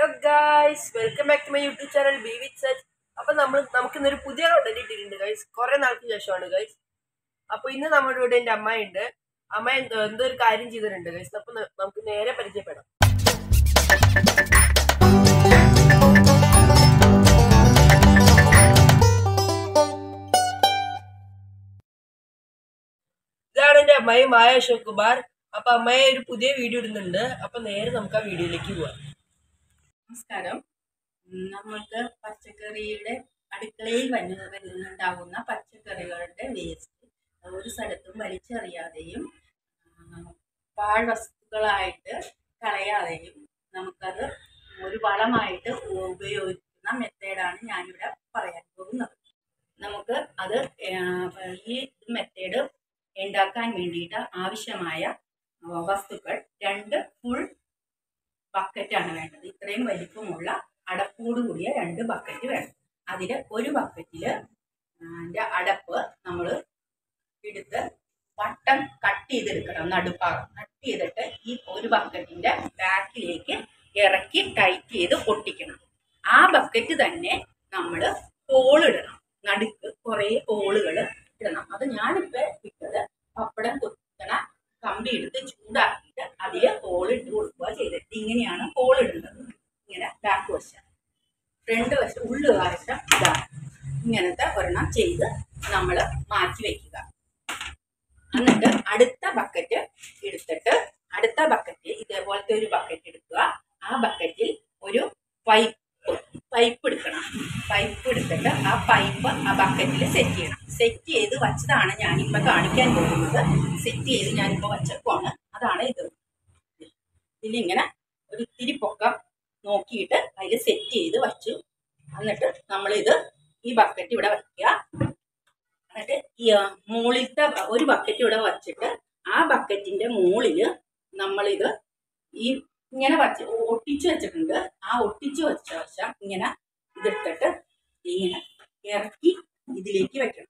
Hello guys welcome back to my YouTube channel be with Sach അപ്പൊ നമ്മൾ നമുക്ക് ഇന്നൊരു പുതിയ കണ്ടന്റ് ഇട്ടിട്ടുണ്ട് ഗൈസ് കുറെ നാൾക്ക് ശേഷമാണ് ഗൈസ് അപ്പൊ ഇന്ന് നമ്മുടെ ഇവിടെ എന്റെ അമ്മയുണ്ട് അമ്മ എന്തോ എന്തോ ഒരു കാര്യം ചെയ്തിട്ടുണ്ട് ഗൈസ് അപ്പൊ ന- നമുക്ക് നേരെ പരിചയപ്പെടാം ഇതാണ് എന്റെ അമ്മായി മായ അശോക് കുമാർ അപ്പൊ അമ്മയെ ഒരു പുതിയ വീഡിയോ ഇടുന്നുണ്ട് അപ്പൊ നേരെ നമുക്ക് ആ വീഡിയോയിലേക്ക് പോവാം നമസ്കാരം ഉം, നമ്മൾക്ക് പച്ചക്കറിയുടെ അടുക്കളയിൽ വന്നു വരുന്നുണ്ടാകുന്ന പച്ചക്കറികളുടെ വേസ്റ്റ് ഒരു സ്ഥലത്തും വലിച്ചെറിയാതെയും ആ, പാഴ്വസ്തുക്കളായിട്ട് കളയാതെയും നമുക്കത് ഒരു വളമായിട്ട് ഉപയോഗിക്കുന്ന മെത്തേഡാണ് ഞാനിവിടെ പറയാൻ പോകുന്നത് നമുക്ക് അത് ആ, ഈ മെത്തേഡ് ഉണ്ടാക്കാൻ വേണ്ടിയിട്ട് ആവശ്യമായ ആ, വസ്തുക്കൾ രണ്ട് ഫുൾ ബക്കറ്റാണ് വേണ്ടത് ഇത്രയും വലിപ്പമുള്ള അടപ്പോട് കൂടിയ രണ്ട് ബക്കറ്റ് വേണം അതിൽ ഒരു ബക്കറ്റിൽ അതിൻ്റെ അടപ്പ് നമ്മൾ എടുത്ത് വട്ടം കട്ട് ചെയ്തെടുക്കണം നടുഭാഗം കട്ട് ചെയ്തിട്ട് ഈ ഒരു ബക്കറ്റിൻ്റെ ബാക്കിലേക്ക് ഇറക്കി ടൈറ്റ് ചെയ്ത് ഒട്ടിക്കണം ആ ബക്കറ്റ് തന്നെ നമ്മൾ ഹോളിടണം നടുക്ക് കുറേ ഹോളുകൾ ഇടണം അത് ഞാനിപ്പോൾ ഇട്ടത് പപ്പടം കുത്തണ കമ്പി എടുത്ത് ചൂടാക്കിയിട്ട് അതിൽ ഹോളിട്ട് കൊടുക്കുക ചെയ്തിട്ട് ഇങ്ങനെയാണ് ഹോളിടുന്നത് ഇങ്ങനെ ബാക്ക് വശം ഫ്രണ്ട് വശം ഉള്ളു വശം ഇതാണ് ഇങ്ങനത്തെ ഒരെണ്ണം ചെയ്ത് നമ്മൾ മാറ്റി വെക്കുക എന്നിട്ട് അടുത്ത ബക്കറ്റ് എടുത്തിട്ട് അടുത്ത ബക്കറ്റ് ഇതേപോലത്തെ ഒരു ബക്കറ്റ് എടുക്കുക ആ ബക്കറ്റിൽ ഒരു പൈപ്പ് പൈപ്പ് എടുക്കണം പൈപ്പ് എടുത്തിട്ട് ആ പൈപ്പ് ആ ബക്കറ്റിൽ സെറ്റ് ചെയ്യണം സെറ്റ് ചെയ്ത് വച്ചതാണ് ഞാനിപ്പോൾ കാണിക്കാൻ പോകുന്നത് സെറ്റ് ചെയ്ത് ഞാനിപ്പോൾ വച്ചേക്കുവാണ് അതാണ് ഇത് ഇതിലിങ്ങനെ ഒരു ഇത്തിരി പൊക്കം നോക്കിയിട്ട് അതിൽ സെറ്റ് ചെയ്ത് വച്ചു എന്നിട്ട് നമ്മളിത് ഈ ബക്കറ്റ് ഇവിടെ വയ്ക്കുക എന്നിട്ട് ഈ ആ, മുകളിലത്തെ ബ- ഒരു ബക്കറ്റ് ഇവിടെ വച്ചിട്ട് ആ ബക്കറ്റിന്റെ മുകളിൽ നമ്മളിത് ഈ ഇങ്ങനെ വച്ച് ഒ- ഒട്ടിച്ച് വെച്ചിട്ടുണ്ട് ആ ഒട്ടിച്ച് വെച്ച വശം ഇങ്ങനെ ഇതെടുത്തിട്ട് ഇങ്ങനെ ഇറക്കി ഇതിലേക്ക് വെക്കണം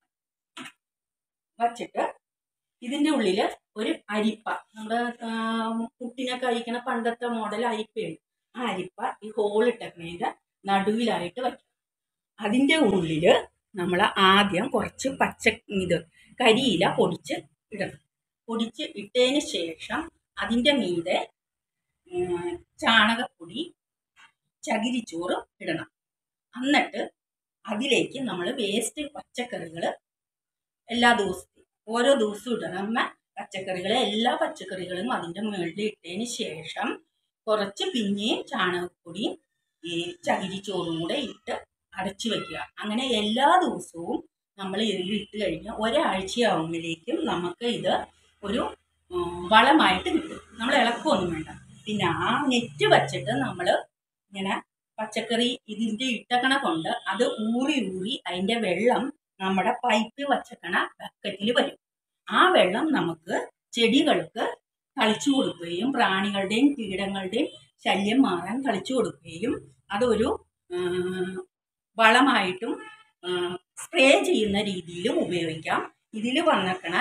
വച്ചിട്ട് ഇതിന്റെ ഉള്ളിൽ ഒരു അരിപ്പ നമ്മുടെ ആ, കുട്ടിനെ കഴിക്കണ പണ്ടത്തെ മോഡൽ അരിപ്പയുണ്ട് ആ അരിപ്പ ഈ ഹോളിട്ടേക്കണതിന്റെ നടുവിലായിട്ട് വയ്ക്കണം അതിന്റെ ഉള്ളില് നമ്മൾ ആദ്യം കുറച്ച് പച്ച ഇത് കരിയില പൊടിച്ച് ഇടണം പൊടിച്ച് ഇട്ടതിന് ശേഷം അതിൻ്റെ മീതെ ഉം, ചാണകപ്പൊടി ചകിരിച്ചോറ് ഇടണം എന്നിട്ട് അതിലേക്ക് നമ്മൾ വേസ്റ്റ് പച്ചക്കറികൾ എല്ലാ ദിവസവും ഓരോ ദിവസവും ഇടണം നമ്മ പച്ചക്കറികൾ എല്ലാ പച്ചക്കറികളും അതിൻ്റെ മുകളിൽ ഇട്ടതിന് ശേഷം കുറച്ച് പിന്നെയും ചാണകപ്പൊടിയും ഈ ചകിരിച്ചോറും കൂടെ ഇട്ട് അടച്ചു വെക്കുക അങ്ങനെ എല്ലാ ദിവസവും നമ്മൾ ഇതിൽ ഇട്ട് കഴിഞ്ഞ് ഒരാഴ്ചയാവുമ്പോഴേക്കും നമുക്ക് ഇത് ഒരു ഉം, വളമായിട്ട് കിട്ടും നമ്മൾ ഇളക്കൊന്നും വേണ്ട പിന്നെ ആ നെറ്റ് വച്ചിട്ട് നമ്മൾ ഇങ്ങനെ പച്ചക്കറി ഇതിൻ്റെ ഇട്ടക്കണ കൊണ്ട് അത് ഊറി ഊറി അതിൻ്റെ വെള്ളം നമ്മുടെ പൈപ്പ് വച്ചക്കണ ബക്കറ്റിൽ വരും ആ വെള്ളം നമുക്ക് ചെടികൾക്ക് തളിച്ചു കൊടുക്കുകയും പ്രാണികളുടെയും കീടങ്ങളുടെയും ശല്യം മാറാൻ തളിച്ചു കൊടുക്കുകയും അതൊരു ഉം, വളമായിട്ടും സ്പ്രേ ചെയ്യുന്ന രീതിയിലും ഉപയോഗിക്കാം ഇതിൽ വന്നേക്കണ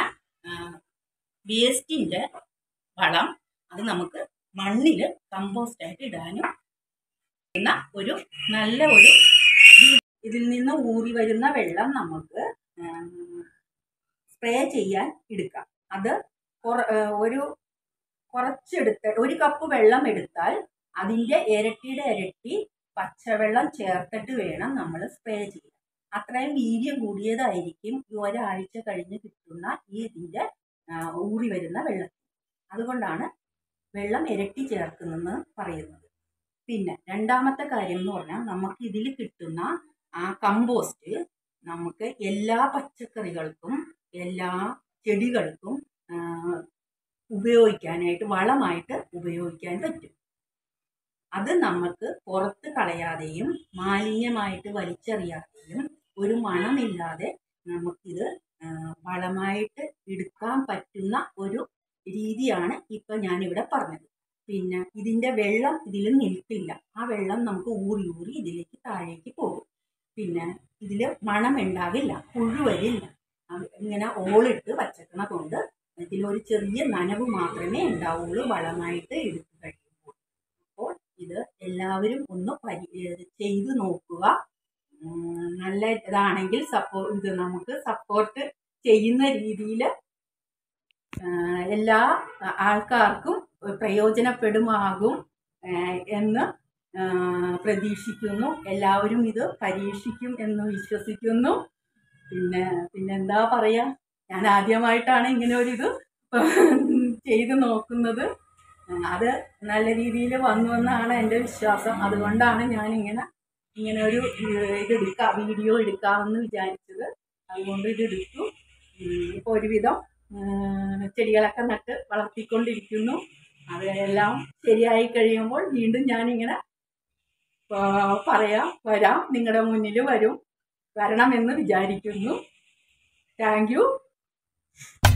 വേസ്റ്റിൻ്റെ വളം അത് നമുക്ക് മണ്ണിൽ കമ്പോസ്റ്റായിട്ട് ഇടാനും എന്ന ഒരു നല്ല ഒരു രീതി. ഇതിൽ നിന്ന് ഊറി വരുന്ന വെള്ളം നമുക്ക് സ്പ്രേ ചെയ്യാൻ എടുക്കാം അത് കുറ- ആ, ഒരു കുറച്ചെടുത്ത് ഒരു കപ്പ് വെള്ളം എടുത്താൽ അതിൻ്റെ ഇരട്ടിയുടെ ഇരട്ടി പച്ചവെള്ളം ചേർത്തിട്ട് വേണം നമ്മൾ സ്പ്രേ ചെയ്യാൻ അത്രയും വീര്യം കൂടിയതായിരിക്കും ഈ ഒരാഴ്ച കഴിഞ്ഞ് കിട്ടുന്ന ഈ ഇതിൻ്റെ ആ, ഊറി വരുന്ന വെള്ളം അതുകൊണ്ടാണ് വെള്ളം ഇരട്ടി ചേർക്കുന്നെന്ന് പറയുന്നത് പിന്നെ രണ്ടാമത്തെ കാര്യം എന്ന് പറഞ്ഞാൽ നമുക്ക് ഇതിൽ കിട്ടുന്ന ആ കമ്പോസ്റ്റ് നമുക്ക് എല്ലാ പച്ചക്കറികൾക്കും എല്ലാ ചെടികൾക്കും ആ, ഉപയോഗിക്കാനായിട്ട് വളമായിട്ട് ഉപയോഗിക്കാൻ പറ്റും അത് നമുക്ക് പുറത്ത് കളയാതെയും മാലിന്യമായിട്ട് വലിച്ചെറിയാതെയും ഒരു മണമില്ലാതെ നമുക്കിത് ആ, വളമായിട്ട് എടുക്കാൻ പറ്റുന്ന ഒരു രീതിയാണ് ഇപ്പം ഞാനിവിടെ പറഞ്ഞത് പിന്നെ ഇതിൻ്റെ വെള്ളം ഇതിൽ നിൽക്കില്ല ആ വെള്ളം നമുക്ക് ഊറി ഊറി ഇതിലേക്ക് താഴേക്ക് പോകും പിന്നെ ഇതിൽ മണം ഉണ്ടാവില്ല പുഴു വരില്ല അത് ഇങ്ങനെ ഓളിട്ട് വച്ചക്കണ കൊണ്ട് ഇതിലൊരു ചെറിയ നനവ് മാത്രമേ ഉണ്ടാവുള്ളൂ വളമായിട്ട് എടുത്തു കഴിയുമ്പോൾ അപ്പോൾ ഇത് എല്ലാവരും ഒന്ന് പരി ഏഹ് ചെയ്ത് നോക്കുക ഉം, നല്ല ഇതാണെങ്കിൽ സപ്പോ ഇത് നമുക്ക് സപ്പോർട്ട് ചെയ്യുന്ന രീതിയിൽ എല്ലാ ആൾക്കാർക്കും പ്രയോജനപ്പെടുമാകും ഏഹ് എന്ന് ആഹ് പ്രതീക്ഷിക്കുന്നു എല്ലാവരും ഇത് പരീക്ഷിക്കും എന്ന് വിശ്വസിക്കുന്നു പിന്നെ പിന്നെന്താ പറയാ ഞാൻ ആദ്യമായിട്ടാണ് ഇങ്ങനെ ഒരു ഇത് ചെയ്ത് നോക്കുന്നത് അത് നല്ല രീതിയിൽ വന്നു എന്നാണ് എൻ്റെ വിശ്വാസം അതുകൊണ്ടാണ് ഞാൻ ഇങ്ങനെ ഇങ്ങനെ ഒരു ഇത് എടുക്കാം വീഡിയോ എടുക്കാമെന്ന് വിചാരിച്ചത് അതുകൊണ്ട് ഇത് എടുത്തു ഇപ്പോൾ ഒരുവിധം ഉം, ചെടികളൊക്കെ നട്ട് വളർത്തിക്കൊണ്ടിരിക്കുന്നു അതെല്ലാം ശരിയായി കഴിയുമ്പോൾ വീണ്ടും ഞാനിങ്ങനെ ആ, പറയാം വരാം നിങ്ങളുടെ മുന്നിൽ വരും വരണമെന്ന് വിചാരിക്കുന്നു താങ്ക് യു